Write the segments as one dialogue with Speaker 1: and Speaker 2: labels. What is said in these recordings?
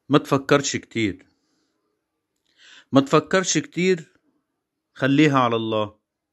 Speaker 1: ما تفكرش كتير ما تفكرش كتير خليها على الله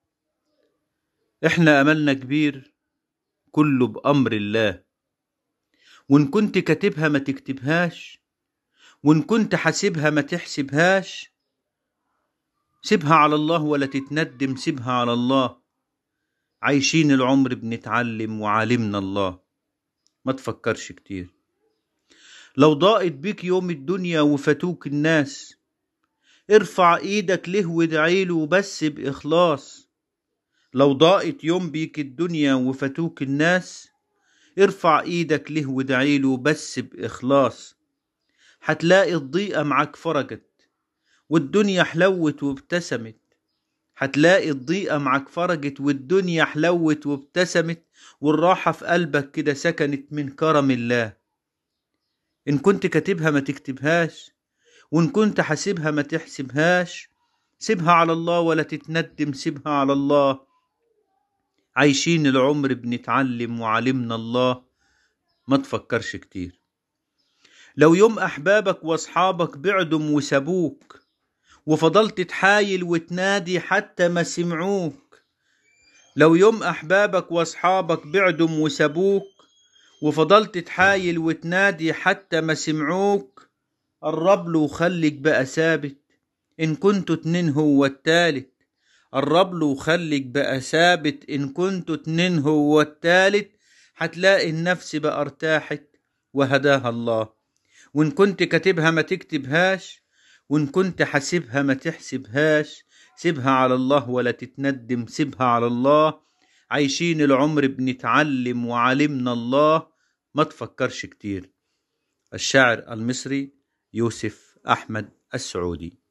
Speaker 1: احنا املنا كبير كله بامر الله وان كنت كاتبها ما تكتبهاش وان كنت حاسبها ما تحسبهاش سيبها على الله ولا تتندم سيبها على الله عايشين العمر بنتعلم وعالمنا الله ما تفكرش كتير لو ضاقت بيك يوم الدنيا وفاتوك الناس ارفع ايدك له وادعيله بس بإخلاص لو ضاقت يوم بيك الدنيا وفاتوك الناس ارفع ايدك له وادعيله بس بإخلاص هتلاقي الضيقة معاك فرجت والدنيا حلوت وابتسمت هتلاقي الضيقة معاك فرجت والدنيا حلوت وابتسمت والراحة في قلبك كده سكنت من كرم الله إن كنت كاتبها ما تكتبهاش وإن كنت حاسبها ما تحسبهاش سيبها على الله ولا تتندم سيبها على الله عايشين العمر بنتعلم وعلمنا الله ما تفكرش كتير لو يوم أحبابك وأصحابك بعدم وسابوك وفضلت تحايل وتنادي حتى ما سمعوك لو يوم أحبابك وأصحابك بعدم وسابوك وفضلت تحايل وتنادي حتى ما سمعوك قرب له وخليك بقى ثابت إن كنتوا اتنين هو التالت قرب له وخليك بقى ثابت إن كنتوا اتنين هو التالت هتلاقي النفس بقى ارتاحت وهداها الله وإن كنت كاتبها ما تكتبهاش وإن كنت حاسبها ما تحسبهاش سيبها على الله ولا تتندم سيبها على الله عايشين العمر بنتعلم وعلمنا الله ما تفكرش كتير الشاعر المصري يوسف أحمد السعودي